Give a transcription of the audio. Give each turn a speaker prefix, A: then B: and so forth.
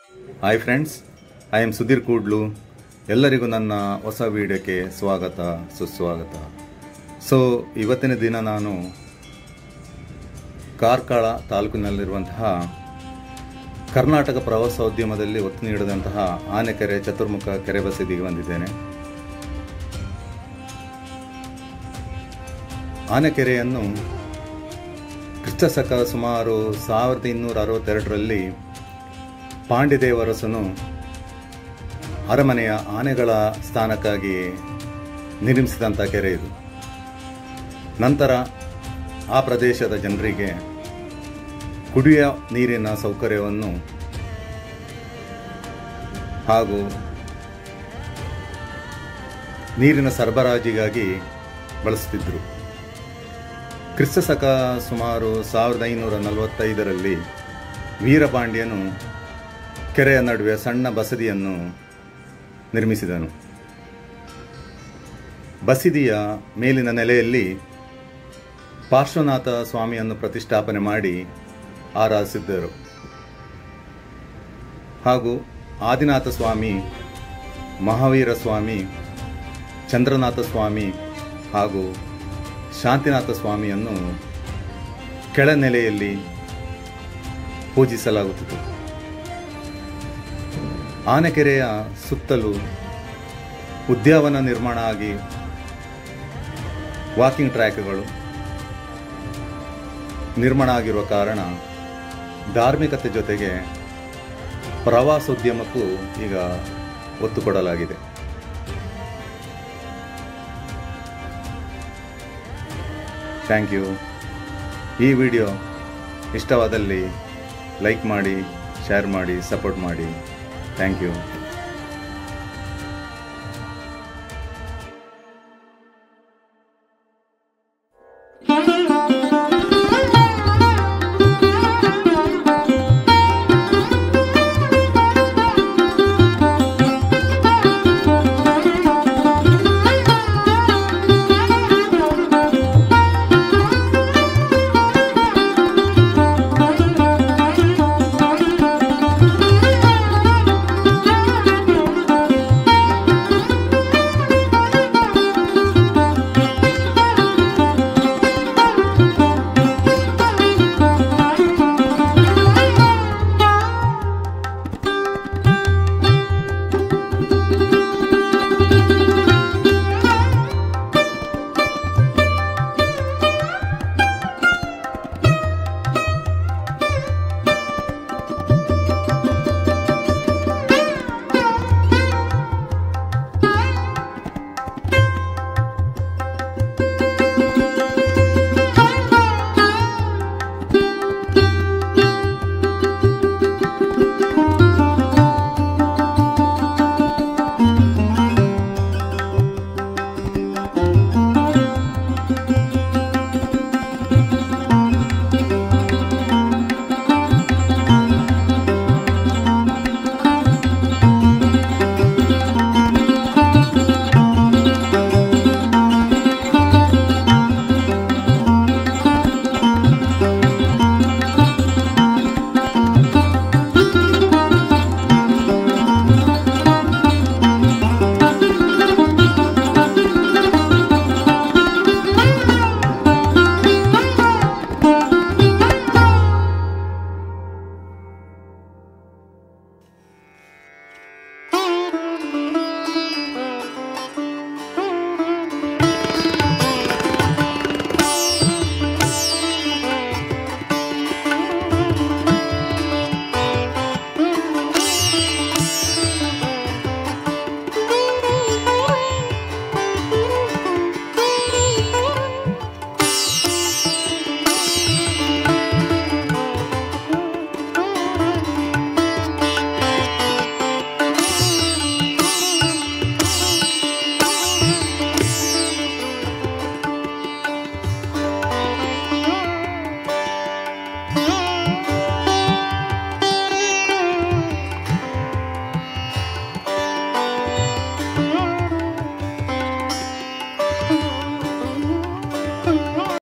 A: hi friends I am Sudhir Kudlu ಎಲ್ಲರಿಗೂ ನನ್ನ ಹೊಸ ವಿಡಿಯೋಕ್ಕೆ ಸ್ವಾಗತ ಸುಸ್ವಾಗತ ಸೊ ಇವತ್ತಿನ ದಿನ ನಾನು ಕಾರ್ಕಳ ತಾಲೂಕಿನಲ್ಲಿರುವಂತಹ ಕರ್ನಾಟಕ ಪ್ರವಾಸೋದ್ಯಮದಲ್ಲಿ ಒತ್ತು ನೀಡಿದಂತಹ ಆನೆಕೆರೆ ಚತುರ್ಮುಖ ಕೆರೆ ಬಸದಿಗೆ ಬಂದಿದ್ದೇನೆ ಆನೆಕೆರೆಯನ್ನು ಕ್ರಿಸ್ತಶಕ ಸುಮಾರು ಸಾವಿರದ ಇನ್ನೂರ ಅರವತ್ತೆರಡರಲ್ಲಿ ಪಾಂಡ್ಯದೇವರಸನು ಅರಮನೆಯ ಆನೆಗಳ ಸ್ಥಾನಕ್ಕಾಗಿ ನಿರ್ಮಿಸಿದಂಥ ಕೆರೆ ಇದು ನಂತರ ಆ ಪ್ರದೇಶದ ಜನರಿಗೆ ಕುಡಿಯ ನೀರಿನ ಸೌಕರ್ಯವನ್ನು ಹಾಗೂ ನೀರಿನ ಸರಬರಾಜಿಗಾಗಿ ಬಳಸುತ್ತಿದ್ದರು ಕ್ರಿಸ್ತಶಕ ಸುಮಾರು ಸಾವಿರದ ಐನೂರ ನಲವತ್ತೈದರಲ್ಲಿ ವೀರಪಾಂಡ್ಯನು ಕೆರೆಯ ನಡುವೆ ಸಣ್ಣ ಬಸದಿಯನ್ನು ನಿರ್ಮಿಸಿದನು ಬಸದಿಯ ಮೇಲಿನ ನೆಲೆಯಲ್ಲಿ ಪಾರ್ಶ್ವನಾಥ ಸ್ವಾಮಿಯನ್ನು ಪ್ರತಿಷ್ಠಾಪನೆ ಮಾಡಿ ಆರಾಧಿಸಿದ್ದರು ಹಾಗೂ ಆದಿನಾಥ ಸ್ವಾಮಿ ಮಹಾವೀರ ಸ್ವಾಮಿ ಚಂದ್ರನಾಥ ಸ್ವಾಮಿ ಹಾಗೂ ಶಾಂತಿನಾಥ ಸ್ವಾಮಿಯನ್ನು ಕೆಳನೆಲೆಯಲ್ಲಿ ಪೂಜಿಸಲಾಗುತ್ತಿತ್ತು ಆನೆಕೆರೆಯ ಸುತ್ತಲೂ ಉದ್ಯಾನವನ ನಿರ್ಮಾಣ ಆಗಿ ವಾಕಿಂಗ್ ಟ್ರ್ಯಾಕ್ಗಳು ನಿರ್ಮಾಣ ಆಗಿರುವ ಕಾರಣ ಧಾರ್ಮಿಕತೆ ಜೊತೆಗೆ ಪ್ರವಾಸೋದ್ಯಮಕ್ಕೂ ಈಗ ಒತ್ತು ಕೊಡಲಾಗಿದೆ ಥ್ಯಾಂಕ್ ಯು ಈ ವಿಡಿಯೋ ಇಷ್ಟವಾದಲ್ಲಿ ಲೈಕ್ ಮಾಡಿ ಶೇರ್ ಮಾಡಿ ಸಪೋರ್ಟ್ ಮಾಡಿ ಥ್ಯಾಂಕ್ ಯು